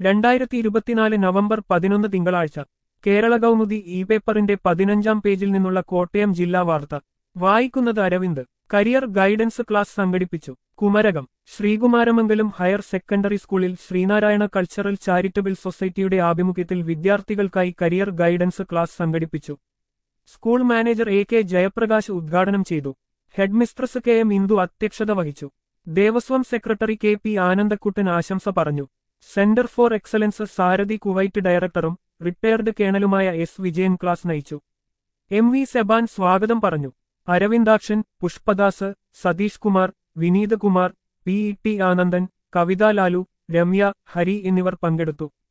രണ്ടായിരത്തി ഇരുപത്തിനാല് നവംബർ പതിനൊന്ന് തിങ്കളാഴ്ച കേരള കൗമുദി ഇ പേപ്പറിന്റെ പതിനഞ്ചാം പേജിൽ നിന്നുള്ള കോട്ടയം ജില്ലാ വാർത്ത വായിക്കുന്നത് അരവിന്ദ് കരിയർ ഗൈഡൻസ് ക്ലാസ് സംഘടിപ്പിച്ചു കുമരകം ശ്രീകുമാരമംഗലം ഹയർ സെക്കൻഡറി സ്കൂളിൽ ശ്രീനാരായണ കൾച്ചറൽ ചാരിറ്റബിൾ സൊസൈറ്റിയുടെ ആഭിമുഖ്യത്തിൽ വിദ്യാർത്ഥികൾക്കായി കരിയർ ഗൈഡൻസ് ക്ലാസ് സംഘടിപ്പിച്ചു school manager A K Jayaprakash ഉദ്ഘാടനം ചെയ്തു ഹെഡ്മിസ്ട്രസ് കെ എം ഇന്ദു അധ്യക്ഷത വഹിച്ചു Devaswom secretary K P Anandakuttan ആശംസ പറഞ്ഞു centre for excellence Sarathi Kuwait ഡയറക്ടറും റിട്ടയർഡ് കേണലുമായ എസ് വിജയൻ ക്ലാസ് നയിച്ചു എം വി സെബാൻ സ്വാഗതം പറഞ്ഞു Aravindakshan Pushpadas Satheesh Kumar Vineeth Kumar P E T Anandan Kavitha Lalu Ramya Hari എന്നിവർ പങ്കെടുത്തു